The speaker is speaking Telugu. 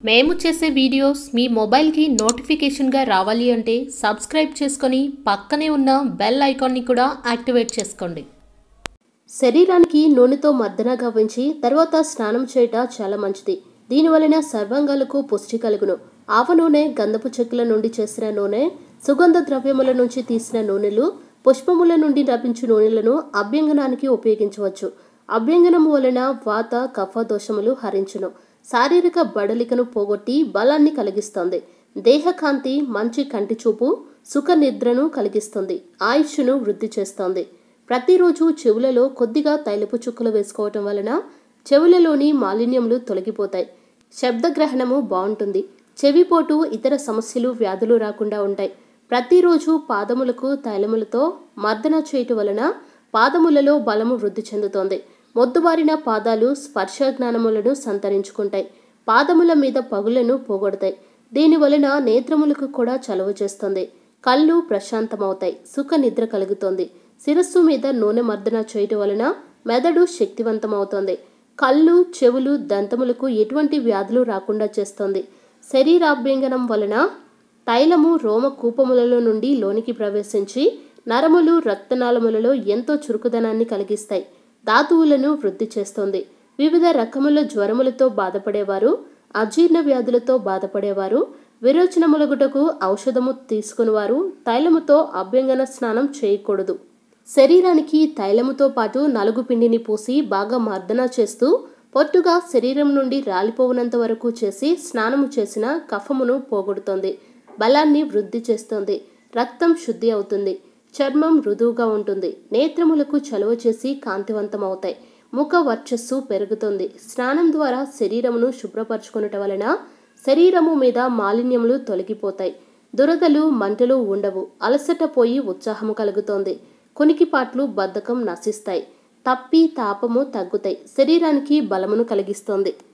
మేము చేసే వీడియోస్ మీ మొబైల్కి నోటిఫికేషన్గా రావాలి అంటే సబ్స్క్రైబ్ చేసుకొని పక్కనే ఉన్న బెల్ ఐకాన్ని కూడా యాక్టివేట్ చేసుకోండి శరీరానికి నూనెతో మర్దన గావించి తర్వాత స్నానం చేయట చాలా మంచిది దీనివలన సర్వాంగాలకు పుష్టి కలుగును ఆవ నూనె గంధపు చెక్కుల నుండి చేసిన నూనె సుగంధ ద్రవ్యముల నుంచి తీసిన నూనెలు పుష్పముల నుండి లభించు నూనెలను అభ్యంగనానికి ఉపయోగించవచ్చు అభ్యంగనము వలన వాత కఫ దోషములు హరించును శారీరక బడలికను పోగొట్టి బలాన్ని కలిగిస్తుంది దేహకాంతి మంచి కంటి చూపు సుఖ నిద్రను కలిగిస్తుంది ఆయుష్ను వృద్ధి చేస్తుంది ప్రతిరోజు చెవులలో కొద్దిగా తైలపు చుక్కలు వేసుకోవటం వలన చెవులలోని మాలిన్యములు తొలగిపోతాయి శబ్దగ్రహణము బాగుంటుంది చెవిపోటు ఇతర సమస్యలు వ్యాధులు రాకుండా ఉంటాయి ప్రతిరోజు పాదములకు తైలములతో మర్దన చేయటం వలన పాదములలో బలము వృద్ధి చెందుతోంది మొద్దుబారిన పాదాలు స్పర్శ జ్ఞానములను సంతరించుకుంటాయి పాదముల మీద పగులను పోగొడతాయి దీని వలన నేత్రములకు కూడా చలువ చేస్తుంది కళ్ళు ప్రశాంతమవుతాయి సుఖ నిద్ర కలుగుతోంది శిరస్సు మీద నూనె మర్దన చేయటం వలన మెదడు శక్తివంతమవుతోంది కళ్ళు చెవులు దంతములకు ఎటువంటి వ్యాధులు రాకుండా చేస్తుంది శరీరాభ్యంగనం వలన తైలము రోమ కూపములలో నుండి లోనికి ప్రవేశించి నరములు రక్తనాళములలో ఎంతో చురుకుదనాన్ని కలిగిస్తాయి ధాతువులను వృద్ధి చేస్తుంది వివిధ రకముల జ్వరములతో బాధపడేవారు అజీర్ణ వ్యాధులతో బాధపడేవారు విరోచనములగుటకు ఔషధము తీసుకునివారు తైలముతో అభ్యంగన స్నానం చేయకూడదు శరీరానికి తైలముతో పాటు నలుగు పిండిని పూసి బాగా మర్దన చేస్తూ పొట్టుగా శరీరం నుండి రాలిపోవునంత వరకు చేసి స్నానము చేసిన కఫమును పోగొడుతోంది బలాన్ని వృద్ధి చేస్తుంది రక్తం శుద్ధి అవుతుంది చర్మం మృదువుగా ఉంటుంది నేత్రములకు చలువ చేసి కాంతివంతమవుతాయి ముఖ వర్చస్సు పెరుగుతుంది స్నానం ద్వారా శరీరమును శుభ్రపరచుకునటం వలన శరీరము మీద మాలిన్యములు తొలగిపోతాయి దురదలు మంటలు ఉండవు అలసట పోయి ఉత్సాహము కలుగుతోంది కునికిపాట్లు బద్ధకం నశిస్తాయి తప్పి తాపము తగ్గుతాయి శరీరానికి బలమును కలిగిస్తోంది